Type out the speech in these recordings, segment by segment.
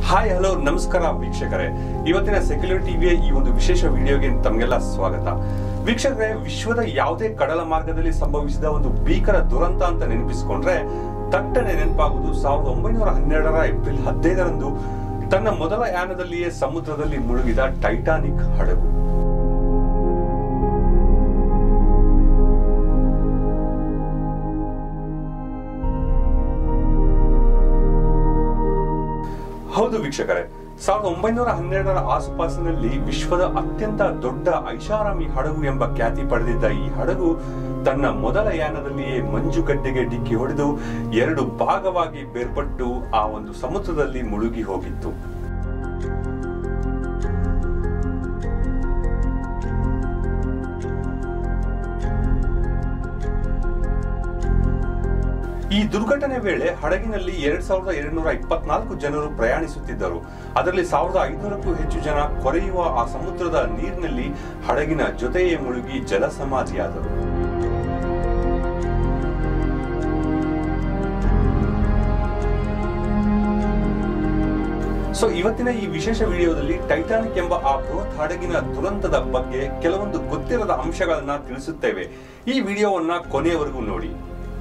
hi hello ನಮಸ್ಕಾರ ವೀಕ್ಷಕರೇ ಇವತ್ತಿನ ಸೆಕ್ಯುಲರ್ ಟಿವಿಯ ಈ ಒಂದು ವಿಶೇಷ ವಿಡಿಯೋಗೆ ತಮಗೆಲ್ಲ ಸ್ವಾಗತ ವೀಕ್ಷಕರೇ ವಿಶ್ವದ ಯಾವುದೇ ಕಡಲ ಮಾರ್ಗದಲ್ಲಿ ಸಂಭವಿಸಿದ ಒಂದು ಭೀಕರ ದುರಂತ ಅಂತ ನೆನಪಿಸಿಕೊಂಡ್ರೆ ತಟ್ಟನೆ ನೆನಪಾಗುವುದು ಸಾವಿರದ ಒಂಬೈನೂರ ಹನ್ನೆರಡರ ಏಪ್ರಿಲ್ ಹದಿನೈದರಂದು ತನ್ನ ಮೊದಲ ಯಾನದಲ್ಲಿಯೇ ಸಮುದ್ರದಲ್ಲಿ ಮುಳುಗಿದ ಟೈಟಾನಿಕ್ ಹಡಗು ಹೌದು ವೀಕ್ಷಕರೇ ಸಾವಿರದ ಒಂಬೈನೂರ ಹನ್ನೆರಡರ ಆಸುಪಾಸಿನಲ್ಲಿ ವಿಶ್ವದ ಅತ್ಯಂತ ದೊಡ್ಡ ಐಷಾರಾಮಿ ಹಡಗು ಎಂಬ ಖ್ಯಾತಿ ಪಡೆದಿದ್ದ ಈ ಹಡಗು ತನ್ನ ಮೊದಲ ಯಾನದಲ್ಲಿಯೇ ಮಂಜುಗಡ್ಡೆಗೆ ಡಿಕ್ಕಿ ಹೊಡೆದು ಎರಡು ಭಾಗವಾಗಿ ಬೇರ್ಪಟ್ಟು ಆ ಒಂದು ಸಮುದ್ರದಲ್ಲಿ ಮುಳುಗಿ ಹೋಗಿತ್ತು ಈ ದುರ್ಘಟನೆ ವೇಳೆ ಹಡಗಿನಲ್ಲಿ ಎರಡ್ ಸಾವಿರದ ಎರಡ್ನೂರ ಇಪ್ಪತ್ನಾಲ್ಕು ಜನರು ಪ್ರಯಾಣಿಸುತ್ತಿದ್ದರು ಅದರಲ್ಲಿ ಸಾವಿರದ ಐನೂರಕ್ಕೂ ಹೆಚ್ಚು ಜನ ಕೊರೆಯುವ ಆ ಸಮುದ್ರದ ನೀರಿನಲ್ಲಿ ಹಡಗಿನ ಜೊತೆಯೇ ಮುಳುಗಿ ಜಲಸಮಾಧಿಯಾದರು ಸೊ ಇವತ್ತಿನ ಈ ವಿಶೇಷ ವಿಡಿಯೋದಲ್ಲಿ ಟೈಟಾನಿಕ್ ಎಂಬ ಆ ಬೃಹತ್ ಹಡಗಿನ ದುರಂತದ ಬಗ್ಗೆ ಕೆಲವೊಂದು ಗೊತ್ತಿರದ ಅಂಶಗಳನ್ನ ತಿಳಿಸುತ್ತೇವೆ ಈ ವಿಡಿಯೋವನ್ನ ಕೊನೆಯವರೆಗೂ ನೋಡಿ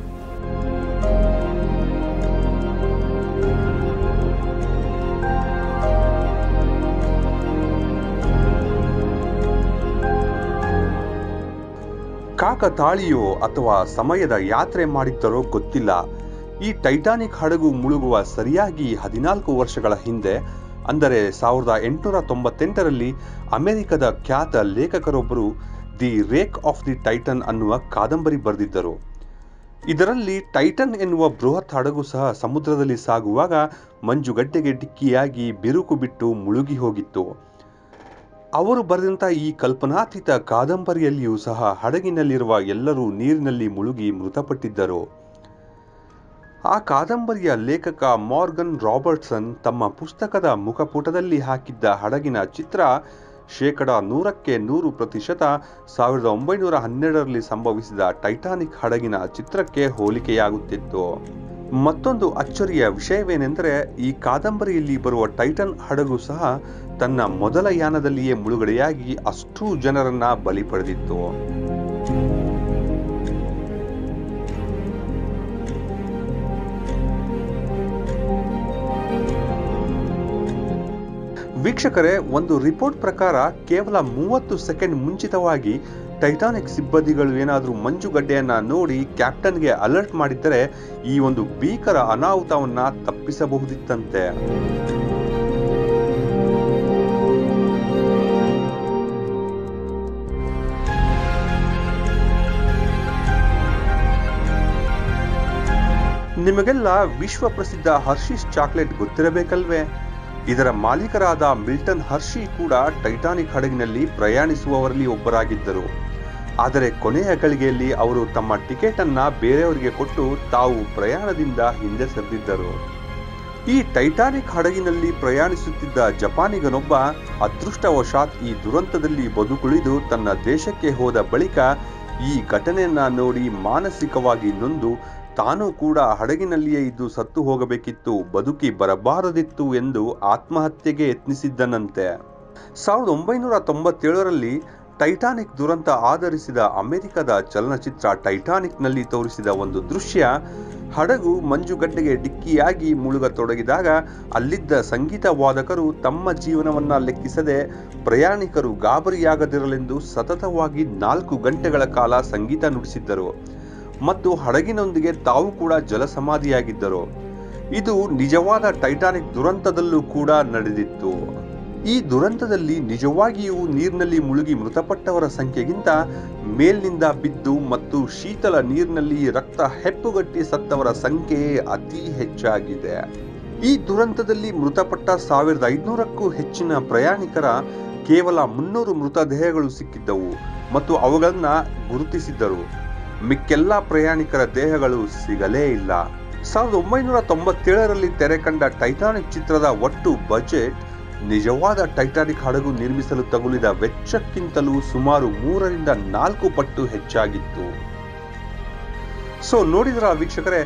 ಕಾಕತಾಳಿಯೋ ಅಥವಾ ಸಮಯದ ಯಾತ್ರೆ ಮಾಡಿದ್ದರೋ ಗೊತ್ತಿಲ್ಲ ಈ ಟೈಟಾನಿಕ್ ಹಡಗು ಮುಳುಗುವ ಸರಿಯಾಗಿ ಹದಿನಾಲ್ಕು ವರ್ಷಗಳ ಹಿಂದೆ ಅಂದರೆ ಸಾವಿರದ ಎಂಟುನೂರ ತೊಂಬತ್ತೆಂಟರಲ್ಲಿ ಅಮೆರಿಕದ ಖ್ಯಾತ ಲೇಖಕರೊಬ್ಬರು the wreck of the Titan ಅನ್ನುವ ಕಾದಂಬರಿ ಬರೆದಿದ್ದರು ಇದರಲ್ಲಿ ಟೈಟನ್ ಎನ್ನುವ ಬೃಹತ್ ಹಡಗು ಸಹ ಸಮುದ್ರದಲ್ಲಿ ಸಾಗುವಾಗ ಮಂಜುಗಡ್ಡೆಗೆ ಡಿಕ್ಕಿಯಾಗಿ ಬಿರುಕು ಬಿಟ್ಟು ಮುಳುಗಿ ಹೋಗಿತ್ತು ಅವರು ಬರೆದಂಥ ಈ ಕಲ್ಪನಾತೀತ ಕಾದಂಬರಿಯಲ್ಲಿಯೂ ಸಹ ಹಡಗಿನಲ್ಲಿರುವ ಎಲ್ಲರೂ ನೀರಿನಲ್ಲಿ ಮುಳುಗಿ ಮೃತಪಟ್ಟಿದ್ದರು ಆ ಕಾದಂಬರಿಯ ಲೇಖಕ ಮಾರ್ಗನ್ ರಾಬರ್ಟ್ಸನ್ ತಮ್ಮ ಪುಸ್ತಕದ ಮುಖಪುಟದಲ್ಲಿ ಹಾಕಿದ್ದ ಹಡಗಿನ ಚಿತ್ರ ಶೇಕಡ ನೂರಕ್ಕೆ ನೂರು ಪ್ರತಿಶತ ಸಾವಿರದ ಒಂಬೈನೂರ ಹನ್ನೆರಡರಲ್ಲಿ ಸಂಭವಿಸಿದ ಟೈಟಾನಿಕ್ ಹಡಗಿನ ಚಿತ್ರಕ್ಕೆ ಹೋಲಿಕೆಯಾಗುತ್ತಿತ್ತು ಮತ್ತೊಂದು ಅಚ್ಚರಿಯ ವಿಷಯವೇನೆಂದರೆ ಈ ಕಾದಂಬರಿಯಲ್ಲಿ ಬರುವ ಟೈಟನ್ ಹಡಗು ಸಹ ತನ್ನ ಮೊದಲ ಯಾನದಲ್ಲಿಯೇ ಮುಳುಗಡೆಯಾಗಿ ಅಷ್ಟೂ ಜನರನ್ನ ಬಲಿ ಪಡೆದಿತ್ತು ವೀಕ್ಷಕರೇ ಒಂದು ರಿಪೋರ್ಟ್ ಪ್ರಕಾರ ಕೇವಲ ಮೂವತ್ತು ಸೆಕೆಂಡ್ ಮುಂಚಿತವಾಗಿ ಟೈಟಾನಿಕ್ ಸಿಬ್ಬಂದಿಗಳು ಏನಾದರೂ ಮಂಜುಗಡ್ಡೆಯನ್ನ ನೋಡಿ ಕ್ಯಾಪ್ಟನ್ಗೆ ಅಲರ್ಟ್ ಮಾಡಿದ್ದರೆ ಈ ಒಂದು ಭೀಕರ ಅನಾಹುತವನ್ನ ತಪ್ಪಿಸಬಹುದಿತ್ತಂತೆ ನಿಮಗೆಲ್ಲ ವಿಶ್ವ ಪ್ರಸಿದ್ಧ ಹರ್ಷೀಸ್ ಚಾಕ್ಲೇಟ್ ಗೊತ್ತಿರಬೇಕಲ್ವೇ ಇದರ ಮಾಲೀಕರಾದ ಮಿಲ್ಟನ್ ಹರ್ಷಿ ಕೂಡ ಟೈಟಾನಿಕ್ ಹಡಗಿನಲ್ಲಿ ಪ್ರಯಾಣಿಸುವವರಲ್ಲಿ ಒಬ್ಬರಾಗಿದ್ದರು ಆದರೆ ಕೊನೆಯ ಗಳಿಗೆಯಲ್ಲಿ ಅವರು ತಮ್ಮ ಟಿಕೆಟ್ ಅನ್ನ ಬೇರೆಯವರಿಗೆ ಕೊಟ್ಟು ತಾವು ಪ್ರಯಾಣದಿಂದ ಹಿಂದೆ ಸರಿದಿದ್ದರು ಈ ಟೈಟಾನಿಕ್ ಹಡಗಿನಲ್ಲಿ ಪ್ರಯಾಣಿಸುತ್ತಿದ್ದ ಜಪಾನಿಗನೊಬ್ಬ ಅದೃಷ್ಟವಶಾತ್ ಈ ದುರಂತದಲ್ಲಿ ಬದುಕುಳಿದು ತನ್ನ ದೇಶಕ್ಕೆ ಹೋದ ಬಳಿಕ ಈ ಘಟನೆಯನ್ನ ನೋಡಿ ಮಾನಸಿಕವಾಗಿ ನೊಂದು ತಾನು ಕೂಡ ಹಡಗಿನಲ್ಲಿಯೇ ಇದ್ದು ಸತ್ತು ಹೋಗಬೇಕಿತ್ತು ಬದುಕಿ ಬರಬಾರದಿತ್ತು ಎಂದು ಆತ್ಮಹತ್ಯೆಗೆ ಯತ್ನಿಸಿದ್ದನಂತೆ ಸಾವಿರದ ಒಂಬೈನೂರ ತೊಂಬತ್ತೇಳರಲ್ಲಿ ಟೈಟಾನಿಕ್ ದುರಂತ ಆಧರಿಸಿದ ಅಮೆರಿಕದ ಚಲನಚಿತ್ರ ಟೈಟಾನಿಕ್ನಲ್ಲಿ ತೋರಿಸಿದ ಒಂದು ದೃಶ್ಯ ಹಡಗು ಮಂಜುಗಡ್ಡೆಗೆ ಡಿಕ್ಕಿಯಾಗಿ ಮುಳುಗತೊಡಗಿದಾಗ ಅಲ್ಲಿದ್ದ ಸಂಗೀತ ವಾದಕರು ತಮ್ಮ ಜೀವನವನ್ನ ಲೆಕ್ಕಿಸದೆ ಪ್ರಯಾಣಿಕರು ಗಾಬರಿಯಾಗದಿರಲೆಂದು ಸತತವಾಗಿ ನಾಲ್ಕು ಗಂಟೆಗಳ ಕಾಲ ಸಂಗೀತ ನುಡಿಸಿದ್ದರು ಮತ್ತು ಹಡಗಿನೊಂದಿಗೆ ತಾವು ಕೂಡ ಜಲಸಮಾಧಿಯಾಗಿದ್ದರು ಇದು ನಿಜವಾದ ಟೈಟಾನಿಕ್ ದುರಂತದಲ್ಲೂ ಕೂಡ ನಡೆದಿತ್ತು ಈ ದುರಂತದಲ್ಲಿ ನಿಜವಾಗಿಯೂ ನೀರಿನಲ್ಲಿ ಮುಳುಗಿ ಮೃತಪಟ್ಟವರ ಸಂಖ್ಯೆಗಿಂತ ಮೇಲ್ನಿಂದ ಬಿದ್ದು ಮತ್ತು ಶೀತಲ ನೀರಿನಲ್ಲಿ ರಕ್ತ ಹೆಪ್ಪುಗಟ್ಟಿ ಸತ್ತವರ ಸಂಖ್ಯೆಯೇ ಅತಿ ಹೆಚ್ಚಾಗಿದೆ ಈ ದುರಂತದಲ್ಲಿ ಮೃತಪಟ್ಟ ಸಾವಿರದ ಐದುನೂರಕ್ಕೂ ಹೆಚ್ಚಿನ ಪ್ರಯಾಣಿಕರ ಕೇವಲ ಮುನ್ನೂರು ಮೃತದೇಹಗಳು ಸಿಕ್ಕಿದ್ದವು ಮತ್ತು ಅವುಗಳನ್ನ ಗುರುತಿಸಿದ್ದರು ಮಿಕ್ಕೆಲ್ಲ ಪ್ರಯಾಣಿಕರ ದೇಹಗಳು ಸಿಗಲೇ ಇಲ್ಲ ಸಾವಿರದ ಒಂಬೈನೂರ ತೊಂಬತ್ತೇಳರಲ್ಲಿ ತೆರೆ ಕಂಡ ಟೈಟಾನಿಕ್ ಚಿತ್ರದ ಒಟ್ಟು ಬಜೆಟ್ ನಿಜವಾದ ಟೈಟಾನಿಕ್ ಹಡಗು ನಿರ್ಮಿಸಲು ತಗುಲಿದ ವೆಚ್ಚಕ್ಕಿಂತಲೂ ಸುಮಾರು ಮೂರರಿಂದ ನಾಲ್ಕು ಪಟ್ಟು ಹೆಚ್ಚಾಗಿತ್ತು ಸೊ ನೋಡಿದ್ರ ವೀಕ್ಷಕರೇ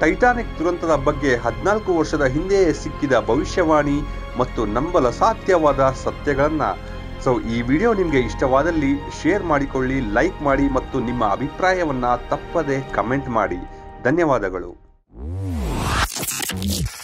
ಟೈಟಾನಿಕ್ ದುರಂತದ ಬಗ್ಗೆ ಹದಿನಾಲ್ಕು ವರ್ಷದ ಹಿಂದೆಯೇ ಸಿಕ್ಕಿದ ಭವಿಷ್ಯವಾಣಿ ಮತ್ತು ನಂಬಲು ಸಾಧ್ಯವಾದ ಸತ್ಯಗಳನ್ನು ಸೊ ಈ ವಿಡಿಯೋ ನಿಮಗೆ ಇಷ್ಟವಾದಲ್ಲಿ ಶೇರ್ ಮಾಡಿಕೊಳ್ಳಿ ಲೈಕ್ ಮಾಡಿ ಮತ್ತು ನಿಮ್ಮ ಅಭಿಪ್ರಾಯವನ್ನು ತಪ್ಪದೆ ಕಮೆಂಟ್ ಮಾಡಿ ಧನ್ಯವಾದಗಳು